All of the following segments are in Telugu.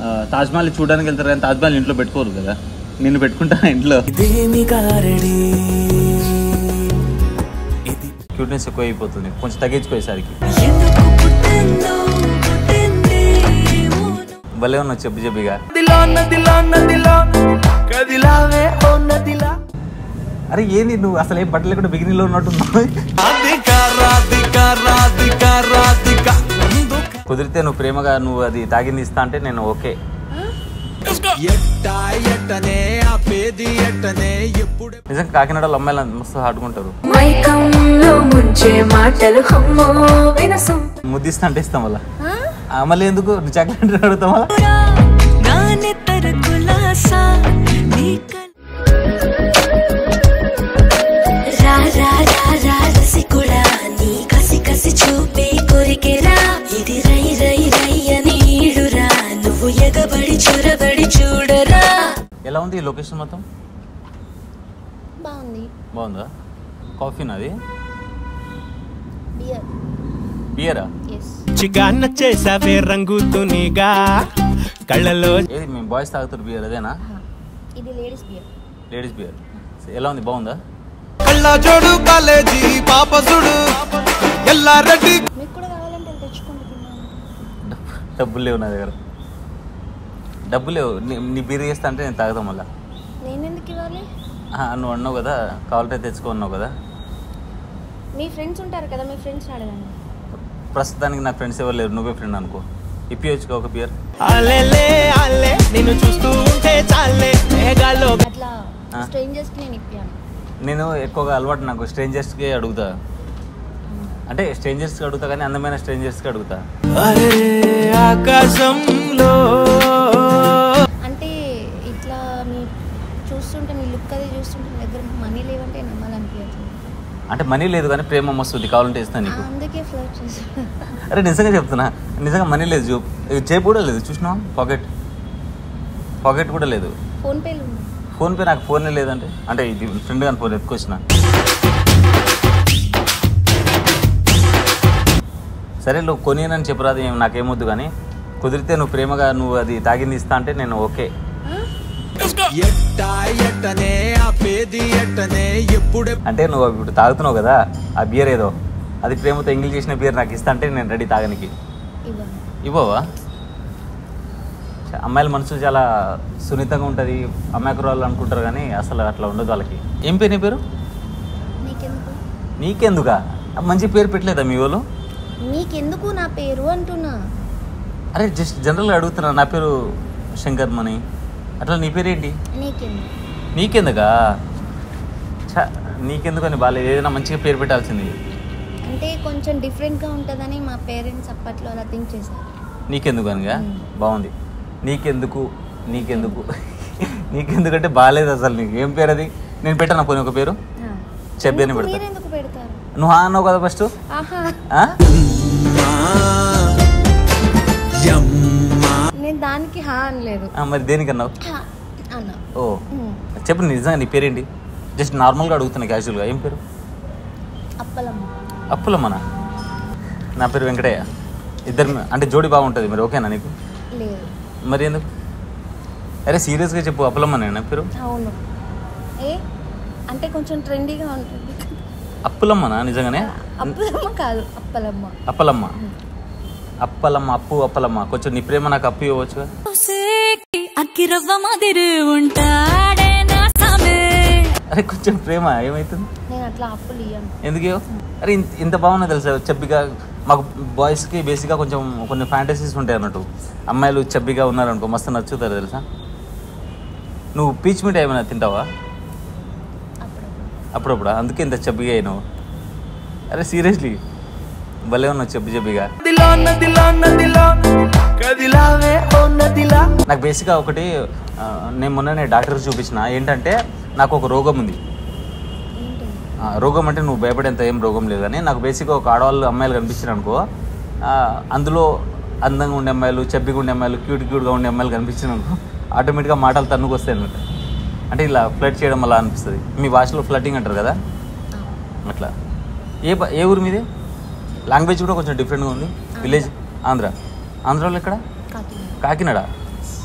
ఆ, తాజ్మహల్ చూడడానికి వెళ్తారు కానీ తాజ్మహల్ ఇంట్లో పెట్టుకోరు కదా నిన్ను పెట్టుకుంటా ఇంట్లో ఇదేమి కారడి ఇది క్యూట్నెస్ ఎక్కువ అయిపోతుంది కొంచెం తగ్గించుకోయేసరికి ఎందుకు పుట్టిందో పుట్టిందేమో భలే ఉన్నావు చెప్పు చెప్పిగా నదిలో నదిలో నదిలో కదిలావే ఓ నదిలా అరే ఏంది నువ్వు అసలు ఏం బట్టలు కూడా బిగినీలో ఉన్నట్టున్నావు రాధిక రాధిక రాధిక రాధిక కుదిరితే నువ్వు ప్రేమగా నువ్వు అది తాగింది ఇస్తా అంటే నేను ఓకే ఎట్ట ఎట్టనే ఆపేది ఎట్టనే ఎప్పుడే నిజంగా కాకినాడలో అమ్మాయిలు మస్తు ఆడుకుంటారు మైకంలో ముంచే మాటలు హమ్మో వినసం ముద్దిస్తా అంటే ఇస్తాం వల్ల మళ్ళీ ఎందుకు నువ్వు చాక్లెట్ అడుగుతాం వల్ల నానే తరకులాసా నీ కల్ రా రా రా రా రసికుడా నీ కసి కసి చూపే కొరికెరా ఇది రై రై రై అని ఈడురా నువ్వు ఎగబడి చొరబడి చూడరా ఎలా ఉంది ఈ లొకేషన్ మొత్తం బాగుంది బాగుందా కాఫీనా అది బియర్ బియరా ఎస్ చిగాన్న చేసావే రంగు తునిగా కళ్ళలో ఏది మేము బాయ్స్ తాగుతారు బియర్ అదేనా ఇది లేడీస్ బియర్ లేడీస్ బియర్ ఎలా ఉంది బాగుందా కళ్ళ జోడు కాలేజీ పాప సుడు ఎల్లారెడ్డి మీకు కూడా కావాలంటే వెళ్ళి తెచ్చుకోండి తిన్నాను డబ్బులు లేవు నా దగ్గర డబ్బులు లేవు నీ- నీ బీర్ చేస్తా అంటే నేను తాగుతాం మళ్ళా నేను ఎందుకు ఇవ్వాలి ఆ, నువ్వు అన్నావు కదా కావాలంటే తెచ్చుకో అన్నావు కదా మీ ఫ్రెండ్స్ ఉంటారు కదా మీ ఫ్రెండ్స్ అడగండి ప్రస్తుతానికి నా ఫ్రెండ్స్ ఎవరు లేరు నువ్వే ఫ్రెండ్ అనుకో ఇప్పియొచ్చుకో ఒక బియర్ అలెలే అల్లే నిన్ను చూస్తూ ఉంటే చాలే మేఘాల్లో అట్లా ఆ. స్ట్రేంజర్స్కి నేను ఇప్పాను నేను ఎక్కువగా అలవాటు నాకు స్ట్రేంజర్స్కి అడుగుతా అంటే స్ట్రేంజర్స్కి అడుగుతా కానీ అందమైన స్ట్రేంజర్స్కి అడుగుతా అరే ఆకాశంలో అంటే ఇట్లా మీ చూస్తుంటే మీ లుక్ అది చూస్తుంటే మీ దగ్గర మనీ లేవంటే నమ్మాలనిపించట్లేదు అంటే మనీ లేదు కానీ ప్రేమ మస్తుంది కావాలంటే ఇస్తాను నీకు అందుకే ఫ్లర్ట్ చేశాను అరే నిజంగా చెప్తున్నా నిజంగా మనీ లేదు జూ జేబు కూడా లేదు చూసినావా పాకెట్ పాకెట్ కూడా లేదు ఫోన్పేలు ఉన్నాయి ఫోన్పే నాకు ఫోనే లేదంటే అంటే ఇది ఫ్రెండ్ కానీ ఫోన్ ఎత్తుకొచ్చిన సరే నువ్వు కొనియనని చెప్పరాదు ఏం నాకేమొద్దు కానీ కుదిరితే నువ్వు ప్రేమగా నువ్వు అది తాగింది ఇస్తా అంటే నేను ఓకే ఎట్ట ఎట్టనే ఆపేది ఎట్టనే ఎప్పుడే అంటే నువ్వు ఇప్పుడు తాగుతున్నావు కదా ఆ బియర్ ఏదో అది ప్రేమతో ఎంగిల్ చేసిన బియర్ నాకు ఇస్తా అంటే నేను రెడీ తాగనికి ఇవ్వండి ఇవ్వవా చ- అమ్మాయిల మనసు చాలా సున్నితంగా ఉంటుంది అమ్మాయికురాలు అనుకుంటారు కానీ అసలు అట్లా ఉండదు వాళ్ళకి ఏం పేరు నీ పేరు నీకెందుకు నీకెందుకా మంచి పేరు పెట్టలేదా మీ వాళ్ళు నీకెందుకు నా పేరు అంటున్నా అరే జస్ట్ జనరల్గా అడుగుతున్నా నా పేరు శంకర్ మణి అట్లా నీ పేరేంటి నీకెందుకు నీకెందుకా ఛ, నీకెందుకు అని బాగాలేదు ఏదైనా మంచిగా పేరు పెట్టాల్సింది అంటే కొంచెం డిఫరెంట్గా ఉంటుందని మా పేరెంట్స్ అప్పట్లో అలా థింక్ చేశారు నీకెందుకు అనగా మ్మ్. బాగుంది నీకెందుకు నీకెందుకు నీకెందుకంటే బాగాలేదు అసలు నీకు ఏం పేరు అది నేను పెట్టాను పోనీ ఒక పేరు ఆ. చెప్పేనే ఎందుకు పెడతా. మీరెందుకు పెడతారు నువ్వు హా అన్నావు కదా ఫస్ట్ ఆహా నేను దానికి హా అనలేదు మరి దేనికి అన్నావు హా అన్నా ఓ ఉమ్. చెప్పు నిజంగా నీ పేరేంటి జస్ట్ నార్మల్గా అడుగుతున్నా క్యాజువల్గా ఏం పేరు అప్పలమ్మ అప్పులమ్మనా నా పేరు వెంకటయ్య ఇద్దరు అంటే జోడి బాగుంటుంది మరి ఓకేనా నీకు లేదు మరి ఎందుకు అరే సీరియస్గా చెప్పు అప్పులమ్మనే నా పేరు అవును ఏ అంటే కొంచెం ట్రెండీగా ఉంటుంది అప్పులమ్మనా నిజంగానే అప్పలమ్మ కాదు అప్పలమ్మ అప్పలమ్మ అప్పలమ్మ అప్పు అప్పలమ్మ కొంచెం నీ ప్రేమ నాకు అప్పు ఇవ్వచ్చుగా సేకి అక్కిరవ్వ మాదిరి ఉంటాడే నా సామే అరే కొంచెం ప్రేమ ఏమవుతుంది నేను అట్లా అప్పులు ఇయ్యను ఎందుకు ఇవ్వవు? అరే ఇంత ఇంత బాగున్నా తెలుసా చబ్బిగా మాకు బాయ్స్కి బేసిక్గా కొంచెం కొన్ని ఫ్యాంటసీస్ ఉంటాయి అన్నట్టు అమ్మాయిలు చబ్బిగా ఉన్నారనుకో మస్తు నచ్చుతారు తెలుసా నువ్వు పీచ్ మీట్ ఏమైనా తింటావా అప్పుడప్పుడు అప్పుడప్పుడు అందుకే ఇంత చబ్బిగా అయినావు అరే సీరియస్లీ భలే ఉన్నావు చెప్పు చెప్పిగా నదిలో నదిలో నదిలో కదిలావే ఓ నదిలా నాకు బేసిక్గా ఒకటి ఆ, నేను మొన్ననే డాక్టర్ చూపించిన ఏంటంటే నాకు ఒక రోగం ఉంది ఏంటి ఆ, రోగం అంటే నువ్వు భయపడేంత ఏం రోగం లేదు కానీ నాకు బేసిక్గా ఒక ఆడవాళ్ళు అమ్మాయిలు కనిపించారు అనుకో ఆ, అందులో అందంగా ఉండే అమ్మాయిలు చెబ్బిగా ఉండే అమ్మాయిలు క్యూట్ క్యూట్గా ఉండే అమ్మాయిలు కనిపించారు అనుకో ఆటోమేటిక్గా మాటలు తన్నుకు వస్తాయి అనమాట అంటే ఇలా ఫ్లడ్ చేయడం అలా అనిపిస్తుంది మీ భాషలో ఫ్లటింగ్ అంటారు కదా అట్లా ఏ బ- ఏ ఊరు మీది లాంగ్వేజ్ కూడా కొంచెం డిఫరెంట్గా ఉంది విలేజ్ ఆంధ్ర ఆంధ్రాలో ఎక్కడ కాకినాడ కాకినాడ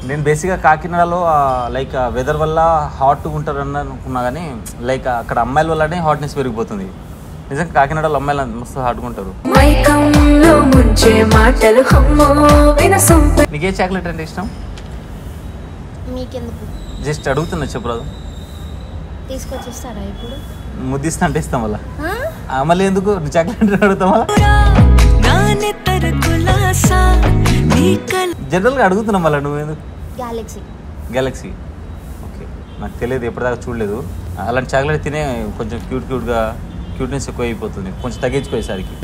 నేను బేసిక్గా కాకినాడలో లైక్ వెదర్ వల్ల హాట్గా ఉంటారు అని అనుకున్నా కానీ లైక్ అక్కడ అమ్మాయిల వల్లనే హాట్నెస్ పెరిగిపోతుంది నిజంగా కాకినాడలో అమ్మాయిలు మస్తు హాట్గా ఉంటారు మైకంలో ముంచే మాటలు హమ్మో వినసొంప నీకే చాక్లెట్ అంటే ఇష్టం మీకెందుకు జస్ట్ అడుగుతున్నా చెప్పరాదు తీసుకొచ్చిస్తారా ఇప్పుడు ముద్దిస్తా అంటే ఇస్తాం వల్ల ఆ? మళ్ళీ ఎందుకు నువ్వు చాక్లెట్ అడుగుతాం వల్ల జనరల్గా అడుగుతున్నాం మళ్ళీ నువ్వు ఎందుకు గ్యాలక్సీ గెలాక్సీ ఓకే నాకు తెలియదు ఎప్పటిదాకా చూడలేదు అలాంటి చాక్లెట్ తినే కొంచెం క్యూట్ క్యూట్గా క్యూట్నెస్ ఎక్కువ అయిపోతుంది కొంచెం తగ్గించుకోయేసరికి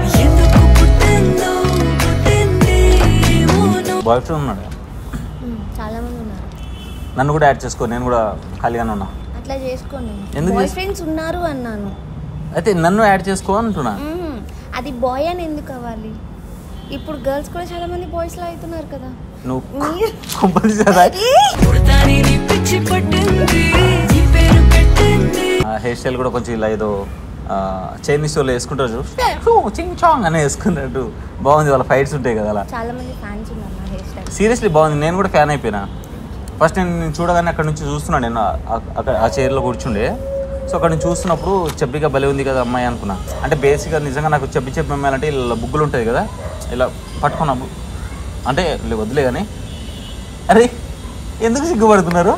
బాయ్ ఫ్రెండ్ ఉన్నాడు మ్మ్, చాలా మంది ఉన్నారు నన్ను కూడా యాడ్ చేసుకో నేను కూడా ఖాళీగానే ఉన్నా అట్లా చేసుకోండి ఎందుకు బాయ్ చేస్- ఫ్రెండ్స్ ఉన్నారు అన్నాను అయితే నన్ను యాడ్ చేసుకో అంటున్నా మ్మ్, అది బాయ్ అని ఎందుకు అవ్వాలి ఇప్పుడు గర్ల్స్ కూడా చాలా మంది బాయ్స్ లా అవుతున్నారు కదా నువ్వు మీరు- కుంపది కదా హెయిర్ స్టైల్ కూడా కొంచెం ఇలా ఏదో చైనీస్ వాళ్ళు వేసుకుంటారు చూడు. హూ, చింగ్ చాంగ్ అని వేసుకున్నట్టు బాగుంది వాళ్ళ ఫైట్స్ ఉంటాయి కదా అలా చాలా మంది ఫ్యాన్స్ ఉన్నారు నా హెయిర్ స్టైల్ సీరియస్లీ బాగుంది నేను కూడా ఫ్యాన్ అయిపోయినా ఫస్ట్ నేను నేను చూడగానే అక్కడ నుంచి చూస్తున్నాను నేను ఆ- ఆ- అక్కడ ఆ చైర్లో కూర్చుండే సో అక్కడ నుంచి చూస్తున్నప్పుడు చెబ్బిగా భలే ఉంది కదా అమ్మాయి అనుకున్నా అంటే బేసిక్గా నిజంగా నాకు చెబ్బి చెప్పి అమ్మాయి అంటే ఇలా బుగ్గులు ఉంటాయి కదా ఇలా పట్టుకున్నా బు- అంటే లే- వదిలే కానీ అరే ఎందుకు సిగ్గుపడుతున్నారు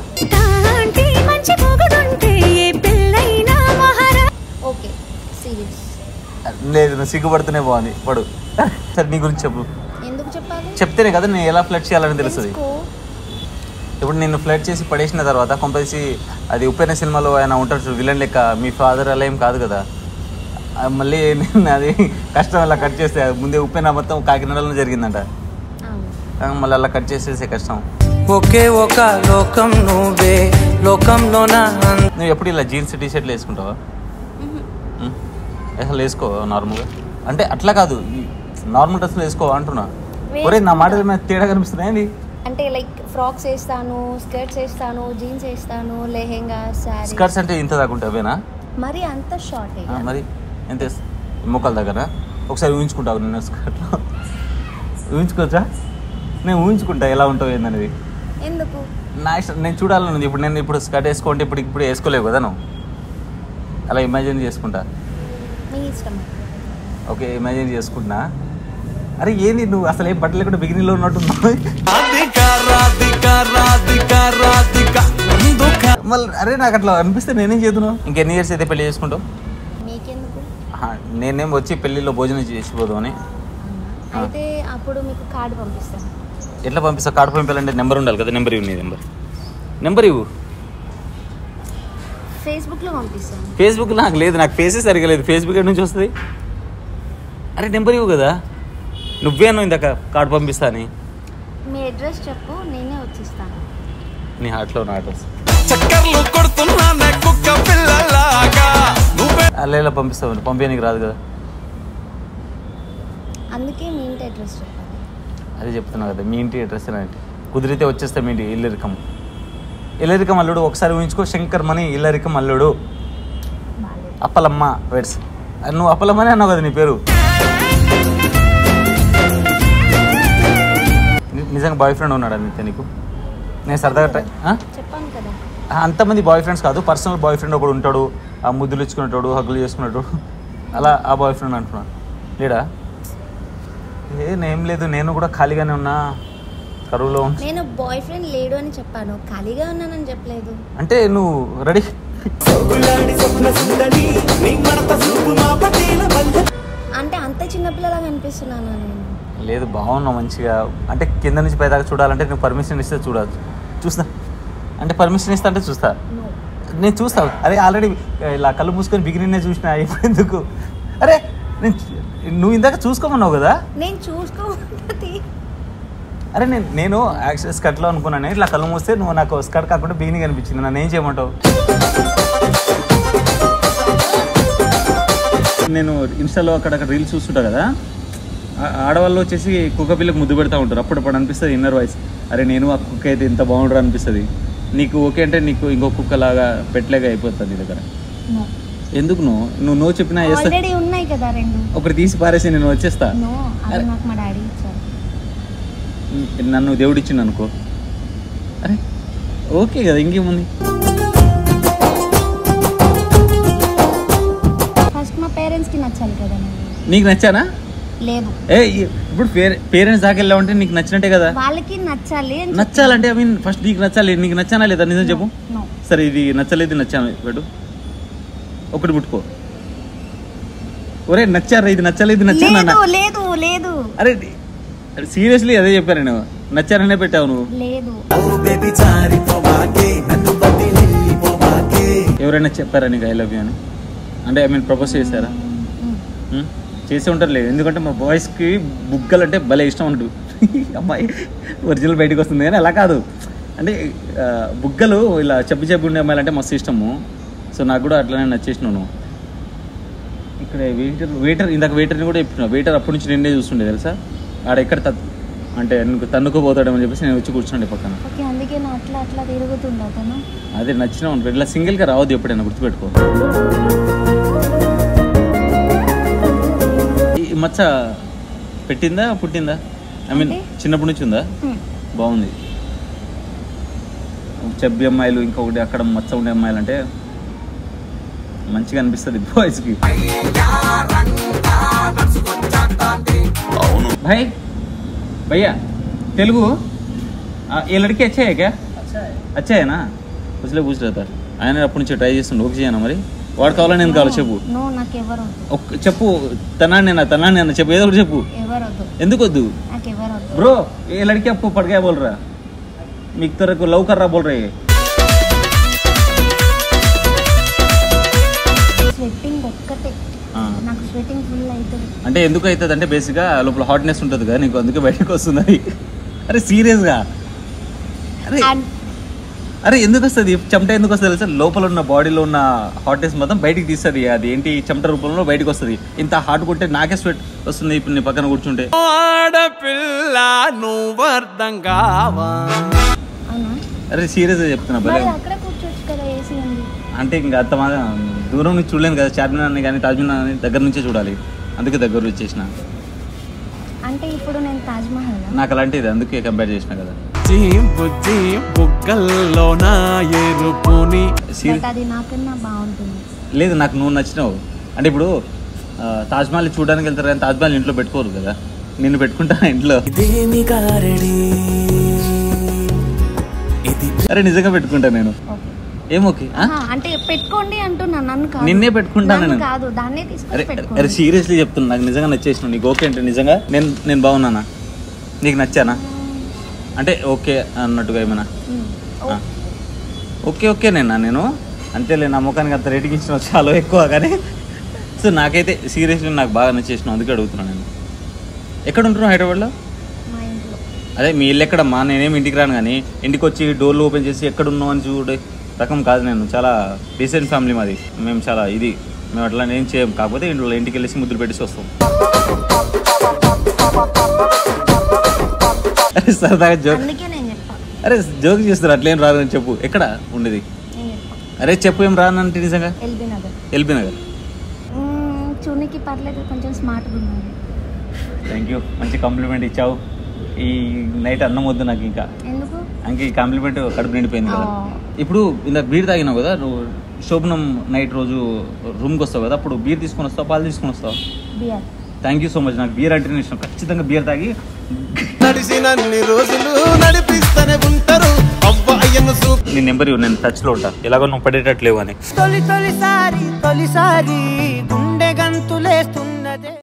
ఓకే సీరియస్ లేదు నువ్వు సిగ్గుపడుతూనే బాగుంది పడు సరే నీ గురించి చెప్పు ఎందుకు చెప్పాలి చెప్తేనే కదా నేను ఎలా ఫ్లడ్ చేయాలని తెలుస్తుంది తెలుసుకో. ఇప్పుడు నిన్ను ఫ్లడ్ చేసి పడేసిన తర్వాత కొంపేసి అది ఉప్పెన సినిమాలో ఆయన ఉంటాడు చూడు విలన్ లెక్క మీ ఫాదర్ అలా ఏం కాదు కదా ఆ మళ్ళీ నేను అది కష్టం అలా కట్ చేస్తే ముందే ఉప్పెన మొత్తం కాకినాడలో జరిగిందంట అవును ఆ, మళ్ళీ అలా కట్ చేసేసే కష్టం ఒకే ఒక లోకం నువ్వే లోకంలోన నువ్వు ఎప్పుడు ఇలా జీన్స్ టీ షర్ట్లు వేసుకుంటావా ఉం? అసలు వేసుకో నార్మల్గా అంటే అట్లా కాదు నార్మల్ డ్రెస్లు వేసుకో అంటున్నా ఒరే నా మాట ఏమైనా తేడా కనిపిస్తున్నాయి ఏంది అంటే లైక్ ఫ్రాక్స్ వేస్తాను స్కర్ట్స్ వేస్తాను జీన్స్ వేస్తాను లెహెంగా శారీ స్కర్ట్స్ అంటే ఇంత దాకా ఉంటాయి అవేనా మరి అంత షార్ట్ ఆ, మరి ఎంత వేస్తా- మోకాల దగ్గర ఒకసారి ఊహించుకుంటావు నేను స్కర్ట్లో ఊహించుకోవచ్చా నేను ఊహించుకుంటా ఎలా ఉంటావు ఏందనేది ఎందుకు నా ఇష్టం నేను చూడాలనుంది ఇప్పుడు నేను ఇప్పుడు స్కర్ట్ వేసుకోంటే ఇప్పుడు ఇప్పుడు వేసుకోలేవు కదా నువ్వు అలా ఇమాజిన్ చేసుకుంటా మీ ఇష్టం ఓకే ఇమాజిన్ చేసుకుంటున్నా అరే ఏంది నువ్వు అసలు ఏం బట్టలు లేకుండా బిగినీలో ఉన్నట్టున్నావు రాధిక రాధిక రాధిక రాధిక ముందుక మళ్ళీ అరే నాకు అట్లా అనిపిస్తే నేనేం చేస్తున్నావు ఇంకెన్ని ఇయర్స్ అయితే పెళ్లి చేసుకుంటావు మీకెందుకు ఆహా, నేనేం వచ్చి పెళ్ళిలో భోజనం చేసిపోదామని అయితే అప్పుడు మీకు కార్డు పంపిస్తాను ఎట్లా పంపిస్తా కార్డు పంపించాలంటే నెంబర్ ఉండాలి కదా నెంబర్ ఇవ్వు నీ నెంబర్ నెంబర్ ఇవ్వు ఫేస్బుక్లో పంపిస్తాను ఫేస్బుక్ నాకు లేదు నాకు ఫేసే సరిగా లేదు ఫేస్బుక్ ఎక్కడి నుంచి వస్తుంది అరే నెంబర్ ఇవ్వు కదా నువ్వే అన్నావు ఇందాక కార్డు పంపిస్తా అని మీ అడ్రస్ చెప్పు నేనే వచ్చిస్తాను నీ హార్ట్లో నా అడ్రస్ చక్కర్లు కొడుతున్నా కుక్క పిల్లలాగా నువ్వే అలా ఎలా పంపిస్తావు పంపించడానికి రాదు కదా అందుకే మీ ఇంటి అడ్రస్ చెప్పాలి అదే చెప్తున్నా కదా మీ ఇంటి అడ్రస్ అంటే కుదిరితే వచ్చేస్తే మీ ఇంటి ఇల్లరికం ఇల్లరికం అల్లుడు ఒకసారి ఊహించుకో శంకర్ మణి ఇల్లరికం అల్లుడు బాగాలేదు అప్పలమ్మ వెడ్స్ నువ్వు అప్పలమ్మనే అన్నావు కదా నీ పేరు ని- నిజంగా బాయ్ ఫ్రెండ్ ఉన్నాడా నిత్య నీకు నేను సరదాగా ట్రై ఆ? చెప్పాను కదా ఆ, అంతమంది బాయ్ ఫ్రెండ్స్ కాదు పర్సనల్ బాయ్ ఫ్రెండ్ ఒకడు ఉంటాడు ఆ ముద్దులు ఇచ్చుకునేటోడు హగ్గులు చేసుకునేటోడు అలా ఆ బాయ్ ఫ్రెండ్ అంటున్నా లేడా ఏ నేం లేదు నేను కూడా ఖాళీగానే ఉన్నా కరువులో ఉన్నా నేను బాయ్ ఫ్రెండ్ లేడు అని చెప్పాను ఖాళీగా ఉన్నానని చెప్పలేదు అంటే నువ్వు రెడీ గులాడి స్వప్న సుందరి నీ మడత చూపు మా పటేల మల్లె అంటే అంత చిన్నపిల్లలాగా అనిపిస్తున్నానా నేను లేదు బాగున్నావు మంచిగా అంటే కింద నుంచి పైదాకా చూడాలంటే నువ్వు పర్మిషన్ ఇస్తే చూడచ్చు చూస్తా అంటే పర్మిషన్ ఇస్తా అంటే చూస్తా నో నేను చూస్తా అరే ఆల్రెడీ ఇలా కళ్ళు మూసుకొని బిగినినే చూసిన ఇప్పుడు ఎందుకు అరే నేను నువ్వు ఇందాక చూసుకోమన్నావు కదా నేను చూసుకోవాలి అరే నేను నేను యాక్చువల్ స్కర్ట్లో అనుకున్నాను ఇట్లా కళ్ళు మూస్తే నువ్వు నాకు స్కర్ట్ కాకుండా బిగిని కనిపించింది నన్ను ఏం చేయమంటావు నేను ఇన్స్టాలో అక్కడ రీల్స్ చూస్తుంటా కదా ఆ- ఆడవాళ్ళు వచ్చేసి కుక్క పిల్లకి ముద్దు పెడతా ఉంటారు అప్పుడప్పుడు అనిపిస్తుంది ఇన్నర్ వాయిస్ అరే నేను ఆ కుక్క అయితే ఇంత బాగుండరు అనిపిస్తుంది నీకు ఓకే అంటే నీకు ఇంకో కుక్క లాగా పెట్టలేక అయిపోతుంది నీ దగ్గర నో ఎందుకు నువ్వు నువ్వు నో చెప్పినా చేస్తా ఆల్రెడీ ఉన్నాయి కదా రెండు ఒకటి తీసి పారేసి నేను వచ్చేస్తా నో అది నాకు మా డాడీ ఇచ్చారు నన్ను దేవుడిచ్చిండు అనుకో అరే ఓకే కదా ఇంకేముంది ఫస్ట్ మా పేరెంట్స్కి నచ్చాలి కదా నేను నీకు నచ్చానా లేదు ఏ ఇప్పుడు పేరెంట్స్ దాకా వెళ్ళావంటే నీకు నచ్చినట్టే కదా వాళ్ళకి నచ్చాలి అని నచ్చాలంటే ఐ మీన్ ఫస్ట్ నీకు నచ్చాలి నీకు నచ్చానా లేదా నిజం చెప్పు నో సరే ఇది నచ్చలేదు నచ్చాను పెట్టు ఒకటి పుట్టుకో ఒరే నచ్చారా ఇది నచ్చలేదు నచ్చాను అన్న లేదు లేదు లేదు అరే సీరియస్లీ అదే చెప్పాను నేను నచ్చారనే పెట్టావు నువ్వు లేదు ఓ బేబీ జారిపోమాకే నన్ను వదిలిపోమాకే ఎవరైనా చెప్పారా నీకు ఐ లవ్ యూ అని అంటే ఐ మీన్ ప్రపోజ్ చేశారా మ్. ఉం? చేసే ఉంటారు లేదు ఎందుకంటే మా బాయ్స్కి బుగ్గలు అంటే భలే ఇష్టం ఉంటుంది అమ్మాయి ఒరిజినల్ బయటకు వస్తుంది కానీ అలా కాదు అంటే ఆ, బుగ్గలు ఇలా చెప్పు చెప్పు ఉండే అమ్మాయిలు అంటే మస్తు ఇష్టము సో నాకు కూడా అట్లనే నచ్చేసినాను ఇక్కడ వెయిటర్ వెయిటర్ ఇందాక వెయిటర్ని కూడా చెప్పిన వెయిటర్ అప్పటి నుంచి నిన్నే చూస్తుండే తెలుసా ఆడ ఎక్కడ తత్ అంటే నీకు తన్నుకుపోతాడని చెప్పేసి నేను వచ్చి కూర్చుండే పక్కన ఓకే అందుకే నా అట్లా అట్లా తిరుగుతుండ అతను అదే నచ్చిన ఉంటుంది ఇట్లా సింగిల్గా రావద్దు ఎప్పుడైనా గుర్తుపెట్టుకో ఈ మచ్చ పెట్టిందా పుట్టిందా ఐ మీన్ అంటే? చిన్నప్పటి నుంచి ఉందా మ్. బాగుంది చెబ్బి అమ్మాయిలు ఇంకొకటి అక్కడ మచ్చ ఉండే అమ్మాయిలు అంటే మంచిగా అనిపిస్తుంది బాయ్స్కి भाई भैया तेलुगु आ, ये लड़की अच्छा है क्या अच्छा है ना उसने पूछ रहा था ఆయన అప్పటి నుంచి ట్రై చేస్తుండే ఓకే చేయనా మరి వాడు కావాలా నేను కావాలా చెప్పు నో నాకు ఎవరు వద్దు ఒక్క చెప్పు తనాన్ని తనాన్ని అన్న చెప్పు ఏదో ఒకటి చెప్పు ఎవరు వద్దు ఎందుకు వద్దు నాకు ఎవరు వద్దు ब्रो ये लड़की आपको पड़ गया बोल रहा मिक तरह को लव कर रहा बोल रही है స్వెట్టింగ్ ఒక్కటే ఆ. నాకు స్వెట్టింగ్ ఫుల్ అవుతుంది అంటే ఎందుకు అవుతుంది అంటే బేసిక్గా లోపల హాట్నెస్ ఉంటుంది కదా నీకు అందుకే బయటకు వస్తుంది అది అరే సీరియస్గా అరే అండ్ అరే ఎందుకు వస్తుంది చెమట ఎందుకు వస్తుంది తెలుసా లోపల ఉన్న బాడీలో ఉన్న హాట్నెస్ మొత్తం బయటికి తీస్తుంది అది ఏంటి చెమట రూపంలో బయటకు వస్తుంది ఇంత హాట్ కొట్టే నాకే స్వెట్ వస్తుంది ఇప్పుడు నీ పక్కన కూర్చుంటే ఆడపిల్ల నువ్వు అర్థం కావా అవునా అరే సీరియస్గా చెప్తున్నా భలే మరి అక్కడ కూర్చోవచ్చు కదా ఏసీ ఉంది అంటే ఇంకా అంత మా దూరం నుంచి చూడలేను కదా చార్మినార్ కానీ తాజ్మినార్ అని దగ్గర నుంచే చూడాలి అందుకే దగ్గర వచ్చేసిన అంటే ఇప్పుడు నేను తాజ్ మహల్ నాకు అలాంటిది అందుకే కంపేర్ చేసిన కదా జీ బుజ్జి బుగ్గల్లో నా ఎరుపుని సీరియస్ బట్ అది నాకన్నా బాగుంటుంది లేదు నాకు నువ్వు నచ్చినావు అంటే ఇప్పుడు ఆ, తాజ్మహల్ చూడడానికి వెళ్తారు కానీ తాజ్మహల్ ఇంట్లో పెట్టుకోరు కదా నిన్ను పెట్టుకుంటా ఇంట్లో ఇదేమి కారడి ఇది అరే నిజంగా పెట్టుకుంటా నేను ఓకే ఏం ఓకే ఆ? ఆహా, అంటే పెట్టుకోండి అంటున్నా నన్ను కాదు నిన్నే పెట్టుకుంటాను నన్ను నేను. కాదు దాన్నే అరే తీసుకొని అరే పెట్టుకోండి సీరియస్లీ చెప్తున్నా నాకు నిజంగా నచ్చేసిన నీకు ఓకే అంటే నిజంగా నేను నేను బాగున్నానా నీకు నచ్చానా అంటే ఓకే అన్నట్టుగా ఏమైనా ఉమ్. ఓ, ఆ. ఓకే ఓకే నేనా నేను అంతేలే నా ముఖానికి అంత రేటింగ్ ఇచ్చిన చాలా ఎక్కువ కానీ సో నాకైతే సీరియస్లీ నాకు బాగా నచ్చేసిన అందుకే అడుగుతున్నాను నేను ఎక్కడ ఉంటున్నావు హైదరాబాద్లో మా ఇంట్లో అదే మీ ఇల్లు ఎక్కడమ్మా నేనేమి ఇంటికి రాను కానీ ఇంటికి వచ్చి డోర్లు ఓపెన్ చేసి ఎక్కడ ఉన్నావు అని చూడే రకం కాదు నేను చాలా డీసెంట్ ఫ్యామిలీ మాది మేము చాలా ఇది మేము అట్లా ఏం చేయం కాకపోతే ఇంట్లో ఇంటికి వెళ్ళేసి ముద్దులు పెట్టేసి వస్తాం అరే సరదాగా జోక్ అందుకే నేను చెప్పా అరే జోక్ చేస్తారు అట్లేం రాదని చెప్పు ఎక్కడ ఉండేది నేను చెప్పా అరే చెప్పు ఏం రానంటే నిజంగా ఎల్బీ నగర్ ఎల్బీ నగర్ మ్మ్, చూనికి పర్లేదు కొంచెం స్మార్ట్గా ఉన్నాను థ్యాంక్ యూ మంచి కాంప్లిమెంట్ ఇచ్చావు ఈ నైట్ అన్నం వద్దు నాకు ఇంకా ఎందుకు ఇంక ఈ కాంప్లిమెంట్ కడుపు నిండిపోయింది కదా ఆ. ఇప్పుడు ఇందాక బీర్ తాగినావు కదా నువ్వు శోభనం నైట్ రోజు రూమ్కి వస్తావు కదా అప్పుడు బీర్ తీసుకొని వస్తావు పాలు తీసుకొని వస్తావు beer thank you so much నాకు బీర్ అంటే ఇష్టం ఖచ్చితంగా బీర్ తాగి నడిచినన్ని రోజులు నడిపిస్తూనే ఉంటారు అవ్వయ్యను సూ నీ నెంబర్ ఇవ్వు, నేను టచ్లో ఉంటా ఎలాగో నువ్వు పడేటట్లేవు అని తొలి తొలిసారి తొలిసారి గుండె గంతులేస్తున్నదే